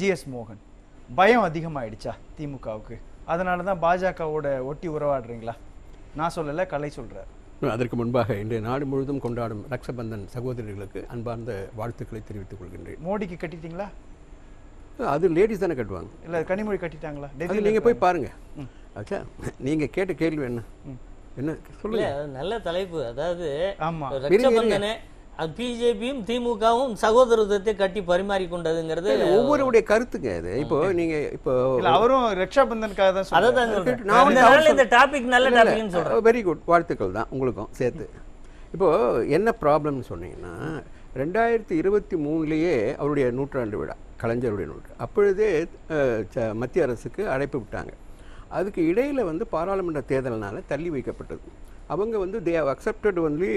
GS மோகன் பயம் அதிகமாயிடுச்சா திமுகவுக்கு அதனால தான் பாஜகவோட ஒட்டி உறவாடுறீங்களா நான் சொல்லல கலை சொல்றாரு அதற்கு முன்பாக இன்றைய நாடு முழுவதும் கொண்டாடும் ரக்ஷபந்தன் சகோதரிகளுக்கு அன்பார்ந்த வாழ்த்துக்களை தெரிவித்துக் கொள்கின்றேன் மோடிக்கு கட்டிட்டீங்களா அது லேடிஸ் தானே கட்டுவாங்க இல்ல கனிமொழி கட்டிட்டாங்களா அது டெல்லியில நீங்க போய் இருக்காங்க. பாருங்க ஆச்சா நீங்க கேட்ட கேள்வி என்ன என்ன இல்ல சொல்லுங்க அது நல்ல தலைப்பு அதாவது ஆமா ரட்சபந்தனே அது பிஜேபியும் திமுகவும் சகோதரத்துவத்தை கட்டி பரிமாறி கொண்டதுங்கிறது இல்ல, ஒவ்வொருவருடைய கருத்துங்க இது இப்போ நீங்க இப்போ இல்ல அவரும் ரக்ஷாபந்தனுக்காக தான் அதை சொல்றாரு தான் சொல்றேன் நான் வந்து அவர் இந்த டாபிக் நல்ல டாபிக்னு சொல்றேன் வெரி குட் வாழ்த்துக்கள் தான் உங்களுக்கும் சேர்த்து இப்போ என்ன ப்ராப்ளம்னு சொன்னீங்கன்னா ரெண்டாயிரத்தி இருபத்தி மூணுலேயே அவருடைய நூற்றாண்டு விழா கலைஞருடைய நூற்று அப்பொழுதே அஹ், ச- மத்திய அரசுக்கு அழைப்பு விட்டாங்க அதுக்கு இடையில் வந்து பாராளுமன்ற தேர்தல்னால தள்ளி வைக்கப்பட்டது அவங்க வந்து they have accepted only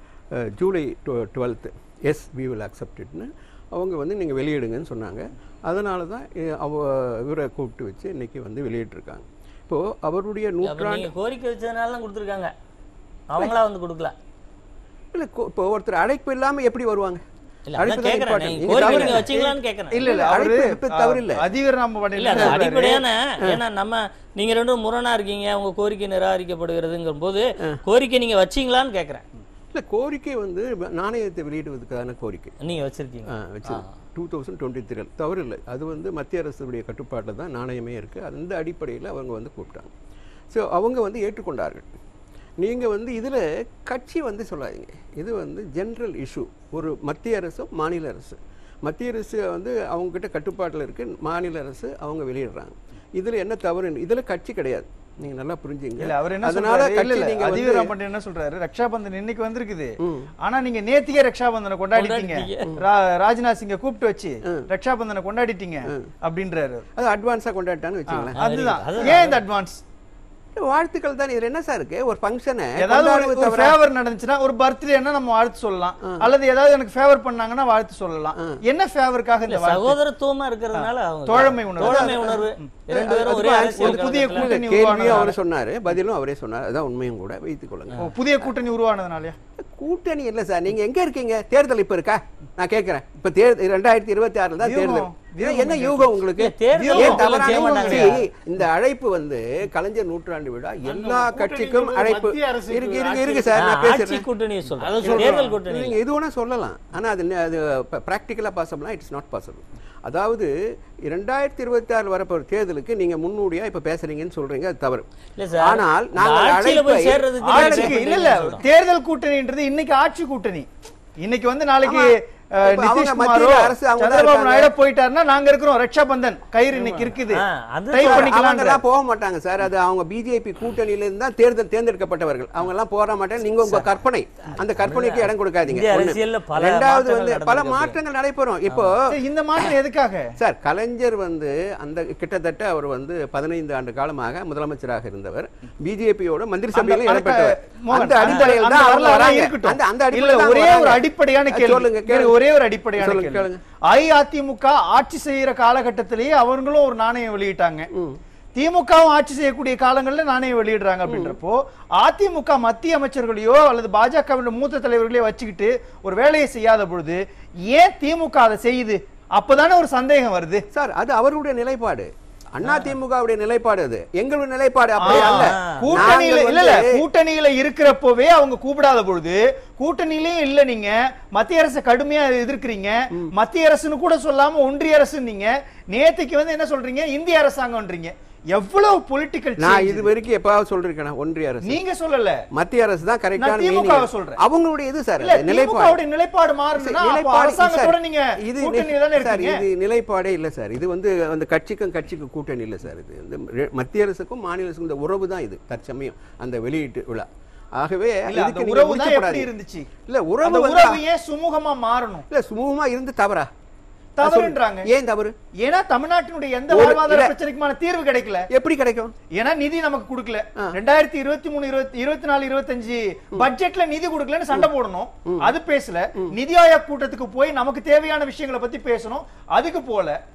July twelfth yes we will அக்செப்டட்னு அவங்க வந்து நீங்கள் வெளியிடுங்கன்னு சொன்னாங்க அதனால தான் இ- அவ இவரை கூப்பிட்டு வச்சு இன்னைக்கு வந்து வெளியிட்டிருக்காங்க இப்போது அவருடைய அப்ப நூற்றாண்டு நீங்க கோரிக்கை வச்சதுனால தான் கொடுத்துருக்காங்க அவங்களா வந்து கொடுக்கல இல்லை இப்போ ஒருத்தர் அழைப்பு இல்லாமல் எப்படி வருவாங்க இல்ல அழைப்பு அதான் தான் கேக்குறேன் important. நீங்க நீங்க கோரிக்கை தவறு நீங்க இல்லை. வச்சீங்களான்னு கேக்குறேன் இல்ல இல்ல அழைப்பு அவரு இப்ப தவறு இல்ல. அதிவீரநாம இல்ல அது அடிப்படையான ஏன்னா நம்ம நீங்க ரெண்டும் முரணா இருக்கீங்க உங்க கோரிக்கை நிராகரிக்கப்படுகிறதுங்கிற போது கோரிக்கை நீங்க வச்சீங்களான்னு கேக்குறேன் இல்லை கோரிக்கை வந்து நாணயத்தை வெளியிடுவதற்கான கோரிக்கை நீங்க வச்சிருக்கீங்க வச்சு டூ தௌசண்ட் டுவெண்ட்டி த்ரீ தவறு இல்லை அது வந்து மத்திய அரசுடைய கட்டுப்பாட்டில் தான் நாணயமே இருக்குது அந்த அடிப்படையில் அவங்க வந்து கூப்பிட்டாங்க ஸோ அவங்க வந்து ஏற்றுக்கொண்டார்கள் நீங்கள் வந்து இதில் கட்சி வந்து சொல்லாதீங்க இது வந்து ஜென்ரல் இஷ்யூ ஒரு மத்திய அரசும் மாநில அரசு மத்திய அரசு வந்து அவங்கக்கிட்ட கட்டுப்பாட்டில் இருக்குது மாநில அரசு அவங்க வெளியிடுறாங்க இதில் என்ன தவறு இதில் கட்சி கிடையாது நீங்கள் நல்லா புரிஞ்சுங்க இல்ல அவர் என்ன அதனால சொல்றாரு இல்ல கட்சி இல்ல நீங்க வந்து அதிவீரம் என்ன சொல்றாரு ரக்ஷாபந்தன் இன்னைக்கு வந்திருக்குது ஆனா நீங்க நேத்திக்கே ரக்ஷாபந்தனை கொண்டாடிட்டீங்க ரா- ராஜ்நாத் சிங்க கூப்பிட்டு வச்சு ரக்ஷாபந்தனை கொண்டாடிட்டீங்க அப்படின்றாரு அது அட்வான்ஸாக கொண்டாட்டான்னு வச்சுங்களேன் அதுதான் அதுதான். ஏன் இந்த அட்வான்ஸ் வாழ்த்துக்கள் தான் இதுல என்ன சார் இருக்கு ஒரு ஃபங்க்ஷனை ஏதாவது ஒரு- ஒரு ஃபேவர் நடந்துச்சுன்னா ஒரு பர்த்டேன்னா நம்ம வாழ்த்து சொல்லலாம் அல்லது ஏதாவது எனக்கு ஃபேவர் பண்ணாங்கன்னா வாழ்த்து சொல்லலாம் என்ன ஃபேவருக்காக இந்த வாழ்த்து சகோதரத்துவமா இருக்கிறதுனால அவங்க தோழமை உணர்வு. தோழமை உணர்வு ரெண்டு பேரும் ஒரே ஒரு அரசியல் புதிய களத்துல- கூட்டணி கேள்வியும் உருவானதால. அவர் சொன்னாரு பதிலும் அவரே சொன்னார் அதான் உண்மையும் கூட வைத்துக் கொள்ளுங்க ஓ, புதிய கூட்டணி உருவானதுனாலயா கூட்டணி இல்ல சார் நீங்க எங்க இருக்கீங்க தேர்தல் இப்ப இருக்கா நான் கேட்கிறேன் இப்ப தேர்தல் ரெண்டாயிரத்தி இருபத்தி ஆறுல தான் தேர்தல் வியூகம். இது என்ன யூகம் உங்களுக்கு இல்ல, தேர்தல் ஏன் யூகம் தவறான செய்ய மாட்டாங்க. See, இந்த அழைப்பு வந்து கலைஞர் நூற்றாண்டு விழா எல்லா கட்சிக்கும் கூட்டணிங்கிறது அழைப்பு மத்திய அரசுக்கு இருக்கு இருக்கு இருக்கு ஆட்சி- சார் நான் ஆட்சி பேசுறேன் கூட்டணியை சொல்றேன் தேர்தல் கூட்டணி நீங்க எது வேணா சொல்லலாம் ஆனா அது ந- அது ப்ராக்டிக்கலாக பாசிபிளா இட்ஸ் நாட் பாசிபிள் அதாவது இரண்டாயிரத்தி இருபத்தி ஆறு வரப்போற தேர்தலுக்கு நீங்க முன்னோடியா இப்ப பேசுறீங்கன்னு சொல்றீங்க அது தவறு இல்ல சார், ஆனால் இந்த நாங்கள் ஆட்சியில போய் அழைப்பை- சேர்றதுக்கு ஆட்சிக்கு நீங்க இல்ல இல்ல சொல்றேன். தேர்தல் கூட்டணின்றது இன்னைக்கு ஆட்சி கூட்டணி இன்னைக்கு வந்து நாளைக்கு ஆமா. அஹ், இப்ப அவங்க நிதிஷ்குமாரோ மத்தியில அரசு அவங்க தான் சந்திரபாபு இருக்காங்க. நாயுடு போயிட்டாருன்னா நாங்க இருக்கிறோம் ரக்ஷாபந்தன் கயிறு இன்னைக்கு இருக்குது ஆ, அது டைப் சார், பண்ணிக்கலாம் அவங்கெல்லாம் போக மாட்டாங்க சார் அது அவங்க பிஜேபி கூட்டணியில இருந்து தான் தேர்தல் தேர்ந்தெடுக்கப்பட்டவர்கள் அவங்க எல்லாம் போற மாட்டாங்க நீங்க உங்க கற்பனை அந்த கற்பனைக்கு இடம் கொடுக்காதீங்க இந்திய ஒண்ணு. அரசியல்ல பல ரெண்டாவது மாற்றங்கள் வந்து பல நடந்திருக்கு. மாற்றங்கள் நடைபெறும் இப்போ இந்த மாற்றம் எதுக்காக சார் கலைஞர் வந்து அந்த கிட்டத்தட்ட அவர் வந்து பதினைந்து ஆண்டு காலமாக முதலமைச்சராக இருந்தவர் பிஜேபியோட மந்திரி சபையில அந்த- இடம்பெற்றவர் மோகன், அந்த அடிப்படையில் அந்த தான் அவங்க வரலாறு வராங்க இருக்கட்டும். அந்த அந்த இல்ல அடிப்படையில் தான் ஒரே வராங்க. ஒரு அடிப்படையான கேள்வி சொல்லுங்க கேளு, கேளுங்க ஒரே ஒரு அடிப்படையான சொல்லுங்க, கேள்வி கேளுங்க. அஇஅதிமுக ஆட்சி செய்யற காலகட்டத்திலேயே அவங்களும் ஒரு நாணயம் வெளியிட்டாங்க திமுகவும் ஆட்சி செய்யக்கூடிய காலங்கள்ல நாணயம் வெளியிடுறாங்க அப்படின்றப்போ அதிமுக மத்திய அமைச்சர்களையோ அல்லது பாஜகவின் மூத்த தலைவர்களையோ வச்சுக்கிட்டு ஒரு வேலையை செய்யாத பொழுது ஏன் திமுக அதை செய்யுது அப்பதானே ஒரு சந்தேகம் வருது சார் அது அவருடைய நிலைப்பாடு அண்ணா திமுகவுடைய நிலைப்பாடு அது எங்களுடைய நிலைப்பாடு அப்படி அல்ல கூட்டணியில நாங்கள் இல்ல இல்ல வந்து- கூட்டணியில இருக்கிறப்பவே அவங்க கூப்பிடாத பொழுது கூட்டணியிலயும் இல்ல நீங்க மத்திய அரசு கடுமையா எதிர்க்கிறீங்க மத்திய அரசுன்னு கூட சொல்லாம ஒன்றிய அரசு நீங்க நேத்துக்கு வந்து என்ன சொல்றீங்க இந்திய அரசாங்கம்ன்றீங்க எவ்வளவு பொலிட்டிக்கல் நான் இது வரைக்கும் எப்பாவது சொல்லிருக்கேன் ஒன்றிய அரசு நீங்க சொல்லல மத்திய அரசு தான் கரெக்டான நான் திமுக வை சொல்றேன். அவங்களுடைய இது சார் இல்ல அது நிலைப்பாடு திமுகவுடைய நிலைப்பாடு மாறணும்னா அப்ப நிலைப்பாடு அரசாங்கத்தோட சார், நீங்க இது கூட்டணியில தானே சார் இருக்கீங்க இது நிலைப்பாடே இல்ல சார் இது வந்து அந்த கட்சிக்கும் கட்சிக்கும் கூட்டணி இல்ல சார் இது இந்த ரெ- மத்திய அரசுக்கும் மாநில அரசுக்கும் இந்த உறவு தான் இது தற்சமயம் அந்த வெளியீட்டு விழா ஆகவே இல்ல அந்த இதுக்கு நீங்க உறவு தான் எப்படி முடிக்கப்படாது இருந்துச்சு இல்ல அந்த உறவு வந்து உறவு ஏன் சுமூகமா மாறணும் இல்ல சுமூகமா இருந்து தவறா தவறுன்றாங்க ஏன் தவறு ஏன்னா தமிழ்நாட்டினுடைய எந்த ஒரு- வாழ்வாதார இல்ல. பிரச்சனைக்குமான தீர்வு கிடைக்கல எப்படி கிடைக்கும் ஏன்னா நிதி நமக்கு கொடுக்கல ரெண்டாயிரத்தி இருபத்தி மூணு இருபத்தி இருபத்தி நாலு இருபத்தஞ்சு பட்ஜெட்ல நிதி கொடுக்கலன்னு சண்டை போடணும் அது பேசல நிதி ஆயோக் கூட்டத்துக்கு போய் நமக்கு தேவையான விஷயங்களை பத்தி பேசணும் அதுக்கு போல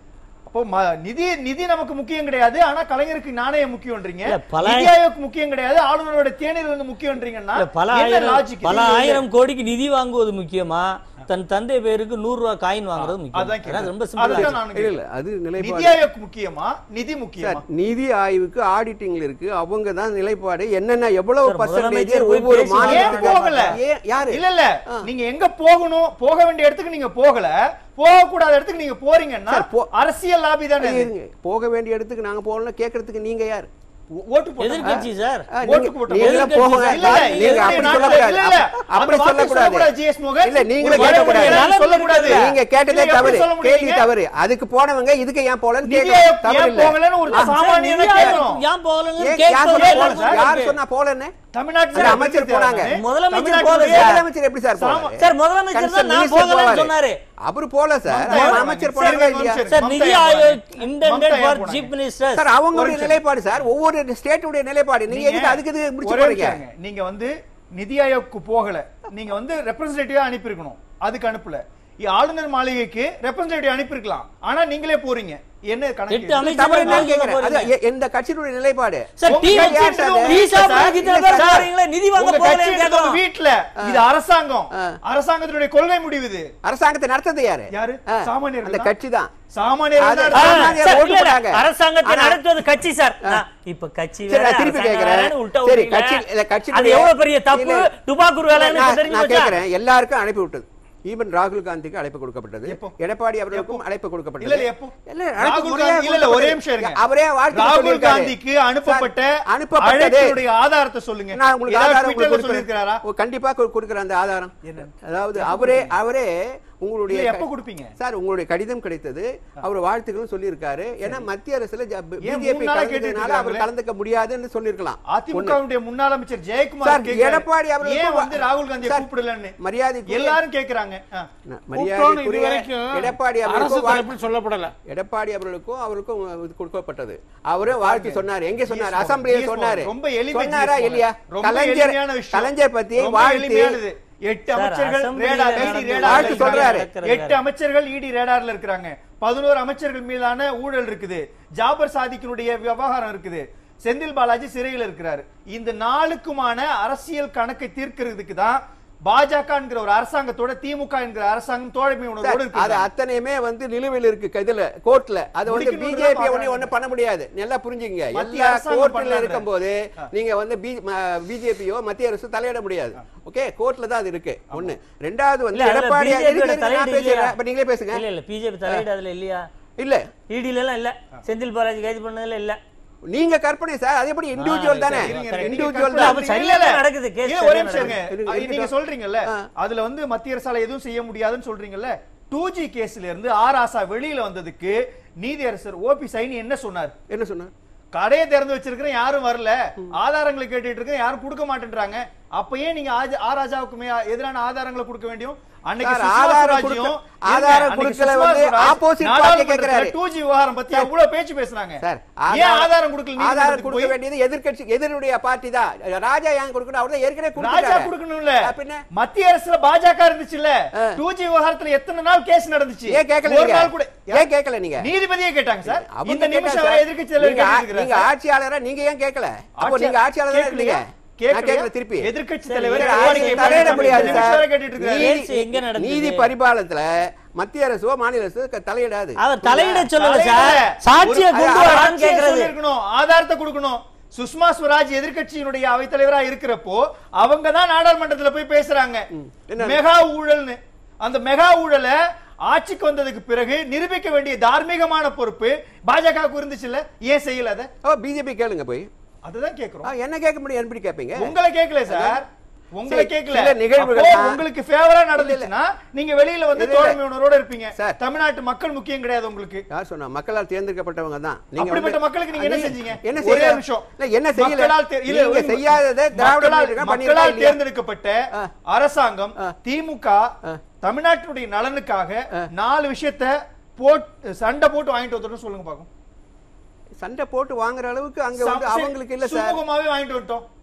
அப்போ ம- நிதி நிதி நமக்கு முக்கியம் கிடையாது ஆனா கலைஞருக்கு நாணயம் முக்கியம்ன்றீங்க இல்ல, பல நிதி ஆயோக் முக்கியம் கிடையாது ஆளுநரோட தேநீர் வந்து முக்கியம்ன்றீங்கன்னா இல்ல, பல என்ன ஆயிரம் லாஜிக் பல ஆயிரம் கோடிக்கு நிதி வாங்குவது முக்கியமா தன் தந்தை பேருக்கு நூறு ரூபாய் காயின் வாங்குறது முக்கியம் அதான் அதான் கேக்குறேன். ரொம்ப அதுதான் சிம்பிள் நானும் இல்ல இல்ல கேக்குறேன். அது நிதி நிலைப்பாடு ஆயோக் முக்கியமா நிதி முக்கியமா சார் நிதி ஆய்வுக்கு ஆடிட்டிங்ல இருக்கு அவங்க தான் நிலைப்பாடு என்னென்ன எவ்வளவு சார், பர்சன்டேஜ் முதலமைச்சர் போய் ஒவ்வொரு பேசி மாநிலத்துக்கு ஏன் போகல? ஏன் யாரு இல்ல இல்ல நீங்க எங்க போகணும் போக வேண்டிய இடத்துக்கு நீங்க போகல போக கூடாத இடத்துக்கு நீங்க போறீங்கன்னா சார், போ- அரசியல் லாபி தானே அது. இருங்க. போக வேண்டிய இடத்துக்கு நாங்க போகலாம் கேட்கறதுக்கு நீங்க யார் ஓ- ஓட்டு போட்டா எதிர்க்கட்சி சார் ஆ, ஓட்டு நீங்க- போட்டோம். நீங்க எதிர்க்கட்சி போகல. சார். இல்ல, இல்ல, நீங்க என்னுடைய அப்படி நாட்டுல- சொல்லக்கூடாது. இல்ல, இல்ல. அப்படி அந்த வார்த்தை சொல்லக்கூடாது. சொல்லக்கூடாது, GS மோகன். இல்ல, நீங்களும் ஒரு கேட்கக்கூடாது. வார்த்தை என்னால சொல்லக்கூடாது. நீங்க கேட்டதே இல்ல, எப்படி தவறு சொல்ல கேள்வி முடியுங்க? தவறு அதுக்கு போனவங்க இதுக்கு ஏன் போலன்னு நிதி கேட்கணும் ஆயோக் தவறு ஏன் இல்ல போகலன்னு ஒரு சார், சாமானியனா நிதி ஆயோக் கேட்கணும். ஏன் போகலன்னு ஏன் கேட்க யார் சொல்லவே சொன்னா இல்லை போல? சார். யார் சொன்னா போலன்னு தமிழ்நாட்டுல அந்த அமைச்சர் போனாங்க. முதலமைச்சர் தமிழ்நாட்டுல போல ஏன் சார். முதலமைச்சர் எப்படி சார் சாமா- போவாரு? சார் முதலமைச்சர் தான் Concerned நான் minister போகலன்னு போவாரு. சொன்னாரு அவரு போல சார் மம்தா அவர் போனாங்க. அமைச்சர் சரி, போனாங்களா ஒரு இல்லையா நிமிஷம். சார் மம்தா நிதி ஏன் ஆயோக் போனாங்க? இன்டெண்டட் மம்தா ஏன் ஃபார் போனாங்க? சீஃப் மினிஸ்டர் சார் அவங்களுடைய நிமிஷம். நிலைப்பாடு சார் ஒவ்வொரு ஸ்டேட்டுடைய நிலைப்பாடு நீங்க எதுக்கு அதுக்கு இது முடிச்சு ஒரே போறீங்க நிமிஷம் இருங்க. நீங்க வந்து நிதி ஆயோக்கு போகல நீங்க வந்து ரெப்ரசன்டேட்டிவா அனுப்பியிருக்கணும் அதுக்கு அனுப்பல இ- ஆளுநர் மாளிகைக்கு ரெப்ரசன்டேட்டிவ் அனுப்பியிருக்கலாம் ஆனா நீங்களே போறீங்க என்ன எட்டு கணக்கு அமைச்சர் தவறு என்ன நான் கேக்குறேன் சொல்ல அது போறீங்க. எ- எந்த கட்சியினுடைய நிலைப்பாடு சார் உங்க டீ கட்சி வச்சு எடுத்தது உங்க வீசா வீட்டுல சார். வாங்கிட்டு இல்ல சார். போறீங்களே, நிதி வாங்க உங்க போகலைன்னு கட்சி எடுத்தது கேட்கணும். உங்க வீட்டுல இது அரசாங்கம் ஆ. அரசாங்கத்தினுடைய கொள்கை முடிவு இது அரசாங்கத்தை நடத்துறது யாரு யாரு? ஆ, சாமானியர்கள் அந்த தான். கட்சி தான் சாமானியர் அது- தான் ஆ, சாமானியர் அரசாங்கம். சார், ஓட்டு இல்ல, இல்ல, போட்டாங்க. அரசாங்கத்தை ஆனா- நடத்துவது கட்சி சார் நான் இப்ப கட்சி சரி, வேற, நான் திருப்பி அரசாங்கம் கேக்குறேன். வேறன்னு உல்டா சரி, விடுறீங்களே. கட்சி- இல்ல, கட்சியினுடைய- அது எவ்வளவு பெரிய தப்பு இல்ல. துபாக்கூர் வேலைன்னு நான் இப்ப தெரிஞ்சு நான் போச்சா? கேக்குறேன் எல்லாருக்கும் அழைப்பு விட்டது ஈவன் ராகுல் காந்திக்கு அழைப்பு கொடுக்கப்பட்டது எப்போ? எடப்பாடி அவர்களுக்கும் அழைப்பு இல்ல கொடுக்கப்பட்டது இல்ல எப்போ இல்ல, அழைப்பு ராகுல் முறையா காந்தி இல்ல இல்ல ஒரே கொடுக்கப்பட்டது. நிமிஷம் இருங்க அவரே வாழ்த்து ராகுல் சொல்லியிருக்காரு. காந்திக்கு அனுப்பப்பட்ட சார், அனுப்பப்பட்டது அழைப்பினுடைய ஆதாரத்தை சொல்லுங்க நான் உங்களுக்கு ஏதாவது ஆதாரம் ட்விட்டர்ல உங்களுக்கு சொல்லியிருக்கிறாரா கொடுக்கிறேன். ஓ, கண்டிப்பா கொடு- கொடுக்கிறேன் அந்த ஆதாரம் என்ன? அதாவது அவரே அவரே உங்களுடைய இல்ல, எப்ப க- கொடுப்பீங்க? சார் உங்களுடைய கடிதம் கிடைத்தது அவர் வாழ்த்துக்களும் சொல்லியிருக்காரு ஏன்னா மத்திய அரசுல ஏன் பிஜேபி மூணு நாளா கேட்டுட்டு கலந்ததுனால அவர் இருக்காங்களே? கலந்துக்க முடியாதுன்னு சொல்லியிருக்கலாம் ஒண்ணு. அதிமுகவுடைய முன்னாள் அமைச்சர் ஜெயக்குமார் சார், கேக்குறாரு. எடப்பாடி அவர்களுக்கு ஏன் வந்து ராகுல் காந்தியை சார், கூப்பிடலன்னு மரியாதைக்குரிய- எல்லாரும் கேக்குறாங்க ஆ. ந- கூப்பிட்டோன்னு மரியாதைக்குரிய இதுவரைக்கும் எடப்பாடி அரசு அவர்களுக்கும் வாழ்- தரப்பில் சொல்லப்படல எடப்பாடி அவர்களுக்கும் அவருக்கும் இது கொடுக்கப்பட்டது அவரே வாழ்த்து சொன்னாரு எங்க சொன்னாரு GS அசம்பிளியில GS சொன்னாரு ரொம்ப எளிமை சொன்னாரா GS இல்லையா ரொம்ப கலைஞர் எளிமையான விஷயம். கலைஞர் பத்தி ரொம்ப வாழ்த்து எளிமையானது. எட்டு சார், அமைச்சர்கள் அசெம்பிளியில ரேடார் நடந்த இடி ரேடார்ல வாழ்த்து இருக்காங்க. சொல்றாரு. எட்டு அமைச்சர்கள் இடி ரேடார்ல இருக்கிறாங்க பதினோரு அமைச்சர்கள் மீதான ஊழல் இருக்குது ஜாபர் சாதிக்கினுடைய விவகாரம் இருக்குது செந்தில் பாலாஜி சிறையில் இருக்கிறாரு இந்த நாளுக்குமான அரசியல் கணக்கை தீர்க்கிறதுக்கு தான் பாஜக என்கிற ஒரு அரசாங்கத்தோட திமுக என்கிற அரசாங்கம் தோழமை உணர்வோடு சார், அது இருக்கு அத்தனையுமே வந்து நிலுவையில் இருக்கு இதுல கோர்ட்ல அது வந்து முடிக்கணும்னு பிஜேபி தான் ஒண்ணு பாக்குறாங்க. ஒண்ணு பண்ண முடியாது நல்லா புரிஞ்சுங்க மத்திய எல்லா அரசாங்கம் கோர்ட்ல பண்ணாங்க. இருக்கும்போது நீங்க வந்து பிஜேபியோ மத்திய அரசு தலையிட முடியாது ஓகே கோர்ட்ல தான் அது இருக்கு ஒண்ணு ரெண்டாவது வந்து இல்ல, அதுல எடப்பாடி BJP யோட இருக்கு, இருக்கு, நான் தலையீடு பேசுறேன் இல்லையா? அப்ப நீங்களே பேசுங்க இல்ல இல்ல பிஜேபி தலையீடு அதுல இல்லையா இல்ல இடில எல்லாம் இல்ல செந்தில் பாலாஜி கைது பண்ணதுல இல்ல நீங்க கற்பனை சார் அது எப்படி இண்டிவிஜுவல் தானே இருங்க, இருங்க. இண்டிவிஜுவல் இல்ல, தான் அப்ப சரியா தான் நடக்குது, case இல்ல, சரியா ஒரே நிமிஷம் இருங்க. நடக்குது. அது நீங்க இருக்கட்டும். சொல்றீங்கல்ல ஆ. அதுல வந்து மத்திய அரசால எதுவும் செய்ய முடியாதுன்னு சொல்றீங்கல்ல டூ ஜி கேஸ்ல இருந்து ஆர் ஆசா வெளியில வந்ததுக்கு நீதியரசர் ஓபி சைனி என்ன சொன்னார் என்ன சொன்னார் கடையை திறந்து வச்சிருக்கிறேன் யாரும் வரல ஆதாரங்களை கேட்டுட்டு இருக்கேன் யாரும் கொடுக்க மாட்டேன்றாங்க அப்ப ஏன் நீங்க ஆஜ- ஆ ராஜாவுக்கு மே- எதிரான ஆதாரங்களை கொடுக்க வேண்டியும் அன்னைக்கு சார், சுஷ்மா ஆதாரம் சுவராஜையும் கொடுக்க- இருங்க, ஆதாரம் அன்னைக்கு கொடுக்கல சுஷ்மா வந்து சுவராஜ் opposite party நாடாளுமன்றத்துல கேக்குறாரு. 2G விவகாரம் பத்தி எவ்வளவு பேச்சு பேசுனாங்க சார் ஏன் ஆதாரம் கொடுக்கல ஆதாரம் நீதிமன்றத்துக்கு கொடுக்க போய் வேண்டியது எதிர்க்கட்சி எதிருடைய பார்ட்டி தான் ராஜா ஏன் கொடுக்கணும் அவர் தான் ஏற்கனவே ராஜா கொடுத்துட்டாரு. கொடுக்கணும்ல ஆ, பின்ன மத்திய அரசுல பாஜக இருந்துச்சுல்ல டூ ஜி விவகாரத்துல எத்தனை நாள் கேஸ் நடந்துச்சு ஏன் கேட்கல ஒரு நீங்க நாள் கூட ஏன் கேட்கல நீங்க நீதிபதியே கேட்டாங்க சார் அவங்க இந்த நிமிஷம் கேட்டாங்க வரை சார். எதிர்க்கட்சி தலைவர் நீங்க ஆ- கேட்டுட்டு நீங்க இருக்கிறார் ஆட்சியாளரா நீங்க ஏன் கேட்கல அப்போ ஆட்சியா- நீங்க ஆட்சியாளரா கேட்கலையா? இல்லைங்க கேட்கலையா? நான் கேட்கல திருப்பி எதிர்க்கட்சி சரி, தலைவர் சரி, சார், எடப்பாடி ஆட்சி கே- தலையிட இந்த முடியாது நிமிஷம் சார். வரை கேட்டுட்டு இருக்காரு. நீ- நீதி- எங்க நடந்தது? நீதி பரிபாலனத்துல மத்திய அரசோ மாநில அரசோ க- தலையிடாது அவர் தலையிட சொல்லல தலையிடல. சார் சாட்சிய ஒரு- கொண்டு அது வரான்னு ஆட்சியை கேக்குறது சொல்லியிருக்கணும். ஆதாரத்தை கொடுக்கணும் சுஷ்மா ஸ்வராஜ் எதிர்க்கட்சியினுடைய அவைத்தலைவரா இருக்கிறப்போ அவங்க தான் நாடாளுமன்றத்துல போய் பேசுறாங்க என்ன? மெகா ஊழல்னு அந்த மெகா ஊழலை ஆட்சிக்கு வந்ததுக்கு பிறகு நிரூபிக்க வேண்டிய தார்மீகமான பொறுப்பு பாஜகவுக்கு இருந்துச்சு இல்ல ஏன் செய்யல அத ஓ பிஜேபி கேளுங்க போய் அதுதான் ஆ, கேக்குறோம் என்ன கேட்க முடியும் எப்படி கேட்பீங்க உங்களை கேட்கல சார் உங்களை சரி, கேட்கல சில நிகழ்வுகள் அப்போ தான். உங்களுக்கு ஃபேவரா நடந்துச்சுன்னா நீங்க வெளியில வந்து இல்ல, இல்ல. தோழமை உணர்வோட இருப்பீங்க சார். தமிழ்நாட்டு மக்கள் முக்கியம் கிடையாது உங்களுக்கு யார் சொன்னா மக்களால் தேர்ந்தெடுக்கப்பட்டவங்க தான் அப்படிப்பட்ட மக்களுக்கு நீங்க என்ன செஞ்சீங்க என்ன ஒரே செய்யல நிமிஷம் இல்ல என்ன செய்யல மக்களால் தே- இல்ல, நீங்க ஒரு- செய்யாததை திராவிட மக்களால் முன்னேற்ற கழகம் பண்ணியிருக்கா மக்களால் இல்லையா? தேர்ந்தெடுக்கப்பட்ட ஆ. அரசாங்கம் ஆ. திமுக ஆ. தமிழ்நாட்டினுடைய நலனுக்காக நாலு விஷயத்த போட்டு சண்டை போட்டு வாங்கிட்டு வந்துட்டோம் சொல்லுங்க பாக்கும் சண்டை போட்டு வாங்குற அளவுக்கு அங்க வந்து அவங்களுக்கு இல்ல சார் சுமூகமாவே வாங்கிட்டு வந்துட்டோம்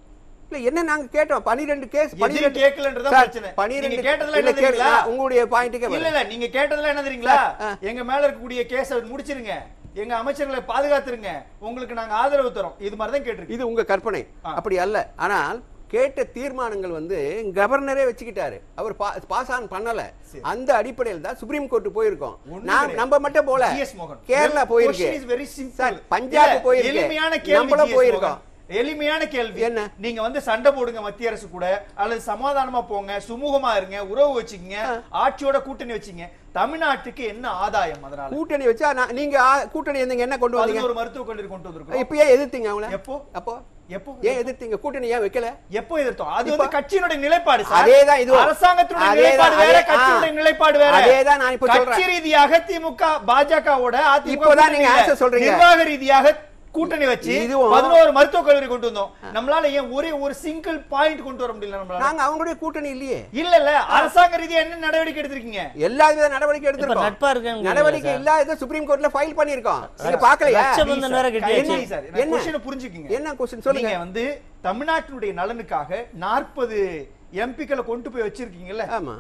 இல்ல என்ன நாங்க கேட்டோம் பனிரெண்டு கேஸ் எதையும் கேட்கலன்றதான் சார், பிரச்சனை. பனிரெண்டு நீங்க கேட்டதுல இல்ல, என்ன தெரியுங்களா? கேட்கல. உங்களுடைய பாயிண்ட்டுக்கே இல்ல வரேன். இல்ல நீங்க கேட்டதுல என்ன தெரியுங்களா ஆ. எங்க மேல இருக்கக்கூடிய கேஸ முடிச்சிருங்க எங்க அமைச்சர்களை பாதுகாத்துருங்க உங்களுக்கு நாங்க ஆதரவு தரோம் இது மாதிரி தான் கேட்டிருக்கீங்க இது உங்க கற்பனை ஆ. அப்படி அல்ல ஆனால் கேட்ட தீர்மானங்கள் வந்து கவர்னரே வச்சுக்கிட்டாரு அவர் பாஸ் ஆன் பண்ணல சரி. அந்த அடிப்படையில் தான் சுப்ரீம் கோர்ட் போயிருக்கோம் ஒண்ணும் நான் கிடையாது. நம்ம மட்டும் போல GS மோகன். கேரளா The போயிருக்கு question is very simple. Sir Punjab இல்ல, போயிருக்கு எளிமையான கேள்வி நம்மளும் GS போயிருக்கோம் மோகன். எளிமையான கேள்வி என்ன? நீங்க வந்து சண்டை போடுங்க மத்திய அரசு கூட அல்லது சமாதானமா போங்க சுமூகமா இருங்க உறவு வச்சுக்கங்க ஆட்சியோட கூட்டணி வச்சுங்க தமிழ்நாட்டுக்கு என்ன ஆதாயம் அதனால கூட்டணி வச்சா நான் நீங்க ஆ- கூட்டணி இருந்தீங்க என்ன கொண்டு வந்தீங்க பதினோரு மருத்துவக் கல்லூரி கொண்டு வந்திருக்கோம் இப்ப ஏன் எதிர்த்தீங்க அவங்கள எப்போ அப்போ எப்போ ஏன் எதிர்த்தீங்க கூட்டணி ஏன் வைக்கல எப்போ எதிர்த்தோம் அது இப்ப- வந்து கட்சியினுடைய நிலைப்பாடு சார் அதேதான் இதுவும். அரசாங்கத்தினுடைய அதேதான், நிலைப்பாடு வேற அதே- கட்சியினுடைய ஆ. நிலைப்பாடு வேற அதேதான் நான் இப்ப கட்சி சொல்றேன். ரீதியாக திமுக பாஜகவோட அதிமுக இப்போதான் நீங்க கூட்டணியில answer சொல்றீங்க. நிர்வாக ரீதியாக கூட்டணி வச்சு இதுவும் பதினோரு மருத்துவக் கல்லூரி கொண்டு வந்தோம் நம்மளால ஏன் ஒரே ஒரு சிங்கிள் பாயிண்ட் கொண்டு வர முடியல நம்மளால நாங்க அவங்களுடைய கூட்டணி இல்லையே இல்ல இல்ல அரசாங்க ரீதியா என்ன நடவடிக்கை எடுத்திருக்கீங்க எல்லா வித நடவடிக்கை இப்ப எடுத்திருக்கோம் நட்பா இருக்கேன்னு நடவடிக்கை சார். இல்லாத சுப்ரீம் கோர்ட்ல ஃபைல் பண்ணிருக்கோம் நீங்க பாக்கலையா ரட்சபந்தன் வேற கட்டியாச்சு. என்ன சார் என்ன? கொஸ்டினை புரிஞ்சுக்கங்க என்ன கொஸ்டின் சொல்லுங்க நீங்க வந்து தமிழ்நாட்டினுடைய நலனுக்காக நாற்பது எம்பிக்களை கொண்டு போய் வச்சிருக்கீங்கல்ல ஆமா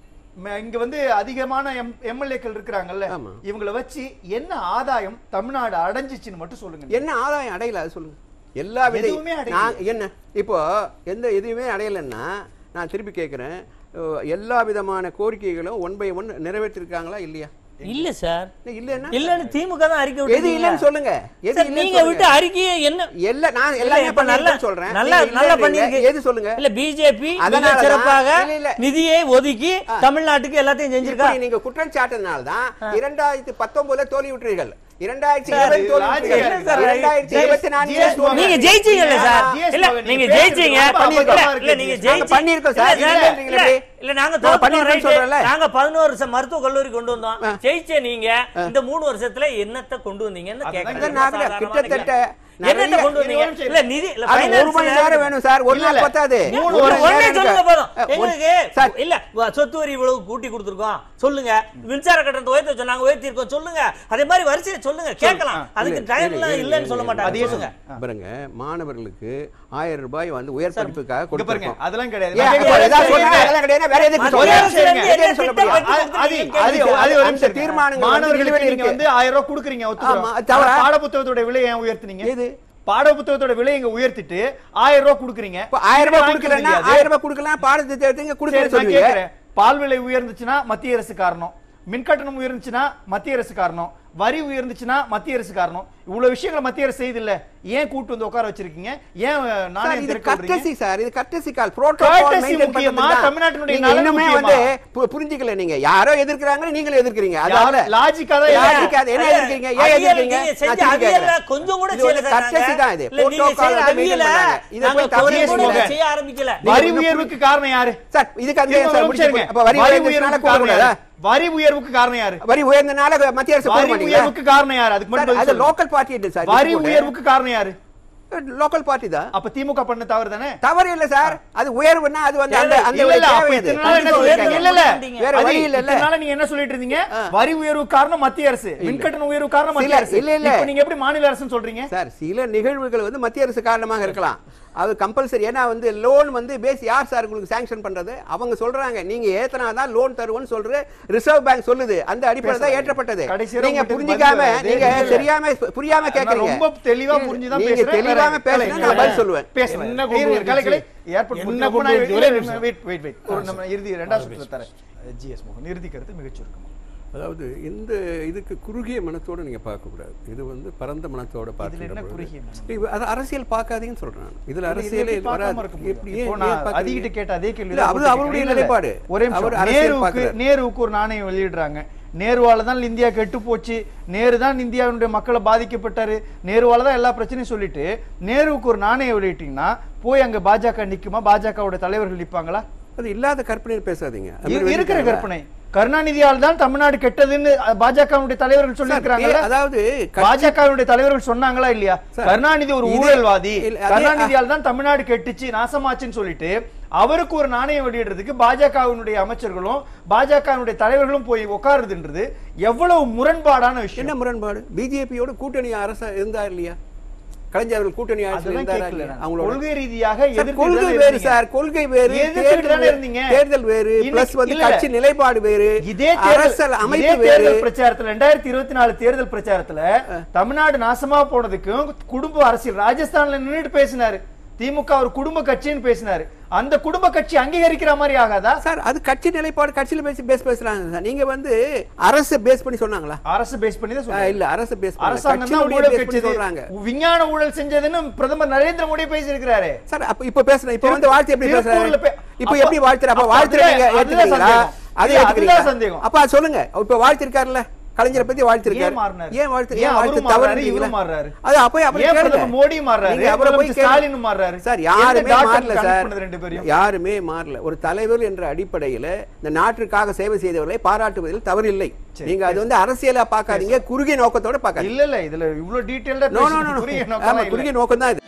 ம- இங்க வந்து அதிகமான எம் எம்எல்ஏக்கள் இருக்கிறாங்கல்ல ஆமா. இவங்களை வச்சு என்ன ஆதாயம் தமிழ்நாடு அடைஞ்சிச்சுன்னு மட்டும் சொல்லுங்க என்ன ஆதாயம் அடையல அது சொல்லுங்க எல்லா வித எதுவுமே அடையல. நான் என்ன இப்போ எந்த எதுவுமே அடையலைன்னா நான் திருப்பி கேட்குறேன் எல்லா விதமான கோரிக்கைகளும் ஒன் பை ஒன் நிறைவேற்றிருக்காங்களா இல்லையா இல்ல சார் இல்ல, இல்லைன்னா இல்லன்னு திமுக தான் அறிக்கை எது விட்டுருக்கீங்க. இல்லைன்னு சொல்லுங்க எது சார், இல்லைன்னு நீங்க சொல்லுங்க. விட்டு அறிக்கையை என்ன எல்லா நான் இல்ல, எல்லாமே இப்ப நல்லா பண்ணிருக்கேன்னு சொல்றேன் நல்லா நீங்க நல்லா இல்லைன்றீங்க. பண்ணிருக்கு எது சொல்லுங்க இல்ல பிஜேபி மிக அதனால தான் சிறப்பாக இல்ல, இல்ல. நிதியை ஒதுக்கி தமிழ்நாட்டுக்கு எல்லாத்தையும் செஞ்சிருக்கா இப்படி நீங்க குற்றம் சாட்டினால தான் இரண்டாயிரத்தி பத்தொன்பதுல தோல்வி விட்டுறீர்கள் இரண்டாயிரத்தி சார், இருபது தோல்வி லாஜிக் விட்டுறீர்கள். என்ன சார்? இரண்டாயிரத்தி ஜி- இருபத்தி நான்கு ஜி- தோல்வி. நீங்க ஜெயிச்சீங்கல்ல சார் GS இல்ல மோகன், நீங்க நீங்க ஜெயிச்சீங்க பேசுறது ரொம்ப இல்ல, அபத்தமா இல்ல நீங்க இருக்கு. நாங்க ஜெயிச்சு பண்ணிருக்கோம் சார். இல்ல, நீங்க இல்ல, இல்லைன்றீங்களே இல்ல, எப்படி? இல்ல நாங்க நாங்க தோத்துட்டோம், பண்ணிருக்கோம்னு right. சொல்றேன்ல. நாங்க பதினோரு வருஷம் மருத்துவ கல்லூரி கொண்டு வந்தோம் ஆ. ஜெயிச்ச நீங்க இந்த மூணு வருஷத்துல என்னத்த கொண்டு வந்தீங்கன்னு அதுதான் கேக்குறேன் இதான் நாங்க சாதாரணமான கிட்டத்தட்ட கேள்வி. என்னத்த நிறைய- கொண்டு வந்தீங்க இருபது நிமிஷம் இல்ல நிதி இல்ல அது ஒரு finance மணி ல- நேரம் வேணும் சார் ஒரு இல்ல, நாள் இல்ல. பத்தாது மூணு ஒரு ஒரு மணி உடனே நேரம் சொல்லுங்க போதும் அஹ், ஒரு- எங்களுக்கு சார் இல்ல வ- சொத்து வரி இவ்வளவு கூட்டி கொடுத்துருக்கோம் சொல்லுங்க மின்சார கட்டணத்தை உயர்த்த சொன்னாங்க உயர்த்தி இருக்கோம் சொல்லுங்க அதே மாதிரி வரிசையை சொல்லுங்க கேட்கலாம் அதுக்கு இல்ல, டைம் இல்ல, எல்லாம் இல்ல, இல்லன்னு இல்ல, சொல்ல இல்ல. மாட்டாங்க அதையே சொல்லுங்க பாருங்க மாணவர்களுக்கு ஆயிரம் ரூபாய் வந்து உயர் படிப்புக்காக இங்க பாருங்க கொடுத்துருக்கோம் அதெல்லாம் கிடையாது ஏன், நான் அப்ப கேட்கிறேன். ஏதாவது சொன்னா அதெல்லாம் கிடையாது, வேற எதுக்கு மத்திய சொல்றீங்க? அரசுல இருந்து எதுக்கு என்ன சொல்ல திட்டம் முடியும்? வந்து அது- அது- கொடுத்துருக்கீங்க? அது- கேளுங்க. அது ஒரு அந்த நிமிஷம் தீர்மானங்கள் வந்து மாணவர்களுக்கு நிலுவையில் நீங்க இருக்கு. வந்து ஆயிரம் ரூபாய் கொடுக்குறீங்க ஒத்துக்கிறோம். ஆமா, தவறா? ஆனா பாட புத்தகத்தோட விலை ஏன் உயர்த்துனீங்க எது? பாட புத்தகத்தோட விலை இங்க உயர்த்திட்டு ஆயிரம் ரூபாய் கொடுக்குறீங்க இப்ப ஆயிரம் ரூபாய் வாங்கிக்க கொடுக்கலன்னா முடியாது. ஆயிரம் ரூபாய் கொடுக்கலாம் பாடத்தை எடுத்துங்க சரி, கொடுக்கல நான் சொல்லுவீங்க கேட்கிறேன். பால் விலை உயர்ந்துச்சுன்னா மத்திய அரசு காரணம் மின் கட்டணம் உயர்ந்துச்சுன்னா மத்திய அரசு காரணம் வரி உயர்ந்துச்சுன்னா மத்திய அரசு காரணம் இவ்வளவு விஷயங்களை மத்திய அரசு செய்து இல்ல ஏன் கூட்டு வந்து உட்கார வச்சிருக்கீங்க ஏன் சார், நாணயம் இது திரட்ட விடுறீங்க? courtesy சார் இது courtesy call. protocol Courtesy maintain முக்கியமா? பண்றது தான். தமிழ்நாட்டினுடைய நீங்க நலன் இன்னுமே முக்கியமா? வந்து பு- புரிஞ்சுக்கல நீங்க யாரோ எதிர்க்கிறாங்க நீங்களும் எதிர்க்கிறீங்க யார் அதால லாஜிக்கா தான் யார் இல்ல. இருக்காது? என்ன ஐயா, எதிர்க்கிறீங்க? ஏன் அவியல் எதிர்க்கிறீங்க? நீங்க நான் செஞ்ச திருப்பி அவியல்ல கேட்கிறேன். கொஞ்சம் கூட இது ஒரு செய்யல சார் courtesy நாங்க. தான் இது. இல்ல, நீங்க protocol செய்யற வந்து maintain அவியல பண்ணாங்க. இதை நாங்க போய் தவறு கொஞ்சம் கூட சொல்லுங்க. செய்ய ஆரம்பிக்கல வரி நீங்க உயர்வுக்கு காரணம் யாரு சார் இதுக்கு அந்த இருங்க, சார் ஒரு முடிச்சு நிமிஷம் அப்ப வரி வரி உயர்ந்ததுனால உயர்வுக்கு கூட காரணம் கூடாதா? யாரு? வரி உயர்வுக்கு காரணம் யாரு வரி உயர்ந்தனால மத்திய அரசு வரி போட உயர்வுக்கு காரணம் யாரு அதுக்கு மட்டும் சார், பதில் அது சொல்லுங்க. லோக்கல் பார்ட்டி இல்லை சார் வரி உயர்வுக்கு காரணம் யாரு லோக்கல் பார்ட்டி தான் அப்ப திமுக பண்ண தவறு தானே தவறு இல்ல சார் அது உயர்வுன்னா அது வந்து அந்த அந்த இல்ல, இல்ல, அப்ப தேவை அது. இத்தனை நாள் என்ன கண்டிப்பா சொல்லிட்டு இருக்காங்க. இல்ல, இல்ல. வேற அது வழி இல்ல இத்தனை நாள் நீங்க என்ன சொல்லிட்டு இருந்தீங்க வரி உயர்வு காரணம் மத்திய அரசு மின்கட்டண உயர்வு காரணம் மத்திய இல்ல, அரசு இல்ல, இல்ல. இப்ப நீங்க எப்படி மாநில அரசுன்னு சொல்றீங்க சார் சில நிகழ்வுகள் வந்து மத்திய அரசு காரணமாக இருக்கலாம் அது கம்பல்சரி ஏன்னா வந்து லோன் வந்து பேஸ் யார் சார் உங்களுக்கு சாங்ஷன் பண்றது அவங்க சொல்றாங்க நீங்க ஏத்தனா தான் லோன் தருவோம்னு சொல்ற ரிசர்வ் பேங்க் சொல்லுது அந்த அடிப்படையில் தான் ஏற்றப்பட்டது கடைசி வரை நீங்க உங்களுக்கு புரிஞ்சிக்காம பதில் வராது. நீங்க இல்ல. தெரியாம புரியாம நான் கேக்குறீங்க ரொம்ப தெளிவா புரிஞ்சுதான் நீங்க பேசுறேன். தெளிவாம வேற- பேசுனா வேற- நான் பதில் சொல்லுவேன் பேசலாம். என்ன கொண்டு இருங்க, வந்துச்சு? கலை, கலை. ஏற்பட்டு என்ன முடிச்சு. கொண்டு நான் வந்துச்சு? wait, ஒரே wait, நிமிஷம். wait, wait, wait. ஒரு நம்ம இறுதி இரண்டாவது சுற்று தரேன் ஜிஎஸ் மோகன் இறுதி கருத்து மிகச் சுருக்கமா அதாவது இந்த இதுக்கு குறுகிய மனத்தோட நீங்க பார்க்க கூடாது இது வந்து பரந்த மனத்தோட இதுல பார்க்கின்ற என்ன பொழுது- குறுகிய மனம்? இது அது அரசியல் பார்க்காதீங்கன்னு சொல்றேன் நான். இதுல இது அரசியலே எப்படி பார்க்காம வராது இருக்க முடியும்? எப்படி ஏன் இப்போ ஏன் நான் பார்க்கறீங்க? அதிகிட்ட கேட்ட அதே கேள்வி இல்ல, தான் அது உங்கள்ட்ட அவருடைய கேட்கிறேன். இல்ல, இல்ல. நிலைப்பாடு. ஒரே நிமிஷம். அவர் அரசியல் நேருவுக்கு பார்க்கிறார். நேருவுக்கு ஒரு நாணயம் வெளியிடுறாங்க நேருவால தான் இந்தியா கெட்டு போச்சு நேரு தான் இந்தியாவுடைய மக்களை பாதிக்கப்பட்டாரு நேருவால தான் எல்லா பிரச்சனையும் சொல்லிட்டு நேருவுக்கு ஒரு நாணயம் வெளியிட்டீங்கன்னா போய் அங்க பாஜக நிக்குமா பாஜகவோட தலைவர்கள் நிப்பாங்களா அது இல்லாத கற்பனையில் பேசாதீங்க அது இரு- மாதிரி இருக்கிற வெளியிட்டாங்களா? கற்பனை கருணாநிதியால் தான் தமிழ்நாடு கெட்டதுன்னு பாஜகவுடைய தலைவர்கள் சொல்லியிருக்கிறாங்கல்ல சார், அதாவது கட்சி- பாஜகவுடைய தலைவர்கள் சொன்னாங்களா இல்லையா சார், கருணாநிதி ஒரு இது- ஊழல்வாதி இல்ல, அதே- கருணாநிதியால் தான் தமிழ்நாடு கெட்டுச்சு நாசமாச்சுன்னு சொல்லிட்டு அவருக்கு ஒரு நாணயம் வெளியிடுறதுக்கு பாஜகவினுடைய அமைச்சர்களும் பாஜகவினுடைய தலைவர்களும் போய் உட்காருதுன்றது எவ்வளவு முரண்பாடான விஷயம் என்ன முரண்பாடு பிஜேபியோட கூட்டணி அரசு இருந்தா இல்லையா கலைஞர் அவர்கள் கூட்டணி ஆட்சியில் அதெல்லாம் இருந்தாரா கேட்கல இல்லையா? நான். அவங்களோட கொள்கை ரீதியாக சார், எதிர்த்துட்டு கொள்கை தானே வேறு இருந்தீங்க. சார் கொள்கை வேறு எதிர்த்துட்டு தேர்தல் தானே வேறு, இருந்தீங்க. தேர்தல் வேறு இன்னைக்கு- பிளஸ் வந்து இல்ல. கட்சி நிலைப்பாடு வேறு இதே அரசியல் தேர்தல் இதே அமைப்பு வேறு தேர்தல் பிரச்சாரத்துல ரெண்டாயிரத்தி இருபத்தி நாலு தேர்தல் பிரச்சாரத்துல தமிழ்நாடு நாசமா போனதுக்கும் குடும்ப அரசியல் ராஜஸ்தான்ல நின்னுட்டு பேசினாரு திமுக ஒரு குடும்ப கட்சின்னு பேசினாரு அந்த குடும்ப கட்சி அங்கீகரிக்கிற மாதிரி ஆகாதா சார் அது கட்சி நிலைப்பாடு கட்சியில பேசி பேஸ் பேசுறாங்க சார் நீங்க வந்து அரசு பேஸ் பண்ணி சொன்னாங்களா அரசு பேஸ் பண்ணி தான் ஆ, சொல்றாங்க இல்ல அரசு பேஸ் அரசாங்கம் தான் ஊழல் பேஸ் பண்ணி கட்சி சொல்றாங்க விஞ்ஞான ஊழல் செஞ்சதுன்னு பிரதமர் நரேந்திர மோடி பேசியிருக்கிறாரு சார் அப்ப இப்ப பேசுறேன் இப்ப வந்து வாழ்த்து எப்படி திருப்பூர்ல பேசுறாரு பே- இப்ப அப்ப- எப்படி வாழ்த்துற அப்ப அப்ப வாழ்த்துறீங்க அதுதான் ஏத்துக்கிறீங்களா சந்தேகம். அதை இல்ல, ஏத்துக்கிறீங்களா அதுதான் சந்தேகம். அப்ப அது சொல்லுங்க இப்ப வாழ்த்திருக்காருல்ல கலைஞரை பத்தி வாழ்த்திருக்காரு ஏன் மாறினாரு? ஏன் வாழ்த்து ஏன் ஏன் வாழ்த்து அவரும் மாறுறாரு, தவறு இவரும் மாறுறாரு? அது அப்ப அப்படி ஏன் கேளுங்க. பிரதமர் மோடி மாறுறாரு? நீங்க அவரை போய் முதலமைச்சர் கேளுங்க. ஸ்டாலின் மாறுறாரு? சார் எந்த யாருமே டாக்டர் மாறல கனெக்ட் சார் பண்ணது ரெண்டு பேரையும்? யாருமே மாறல ஒரு தலைவர் என்ற அடிப்படையில இந்த நாட்டிற்காக சேவை செய்தவர்களை பாராட்டுவதில் தவறில்லை சரி, நீங்க அது வந்து அரசியலா பார்க்காதீங்க குறுகிய நோக்கத்தோட பார்க்காதீங்க இல்ல இல்ல இதுல இவ்வளவு டீடைல்டா நோ நோ நோ குறுகிய ஆமா நோக்கம் குறுகிய நோக்கம் தான் இது